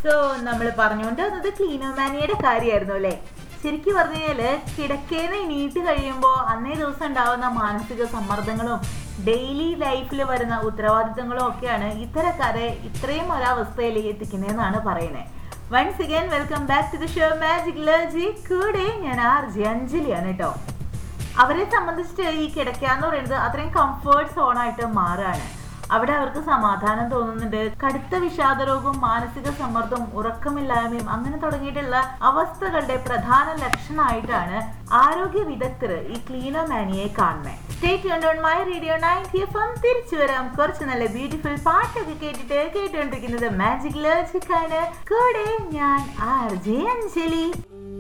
so നമ്മൾ പറഞ്ഞുകൊണ്ട് വന്നത് ക്ലീനോമാനിയുടെ കാര്യമായിരുന്നു അല്ലേ ശരിക്കും പറഞ്ഞു കഴിഞ്ഞാല് കിടക്കേന്ന് എണീറ്റ് കഴിയുമ്പോൾ അന്നേ ദിവസം ഉണ്ടാവുന്ന മാനസിക സമ്മർദ്ദങ്ങളും ഡെയിലി ലൈഫിൽ വരുന്ന ഉത്തരവാദിത്തങ്ങളും ഒക്കെയാണ് ഇത്തരക്കാരെ ഇത്രയും ഒരവസ്ഥയിലേക്ക് എത്തിക്കുന്നതെന്നാണ് പറയുന്നത് once again welcome back to the show magic Laji കൂടെ ഞാൻ ആർ ജി അഞ്ജലിയാണ് കേട്ടോ അവരെ സംബന്ധിച്ചിട്ട് ഈ കിടക്കാന്ന് പറയുന്നത് അത്രയും കംഫേർട്ട് സോണായിട്ട് മാറുകയാണ് അവിടെ അവർക്ക് സമാധാനം തോന്നുന്നുണ്ട് കടുത്ത വിഷാദരോഗവും മാനസിക സമ്മർദ്ദവും ഉറക്കമില്ലായ്മയും അങ്ങനെ തുടങ്ങിയിട്ടുള്ള അവസ്ഥകളുടെ പ്രധാന ലക്ഷണമായിട്ടാണ് ആരോഗ്യ വിദഗ്ധർ ഈ ക്ലീനോമാനിയെ കാണുന്നത് stay tuned on my radio ninety F M തിരിച്ചു വരാം കുറച്ച് നല്ല ബ്യൂട്ടിഫുൾ പാട്ടൊക്കെ കേട്ടിട്ട് കേട്ടുകൊണ്ടിരിക്കുന്നത് മാജിക് ലോജിക്കാണ് കൂടെ ഞാൻ ആർ ജെ അഞ്ജലി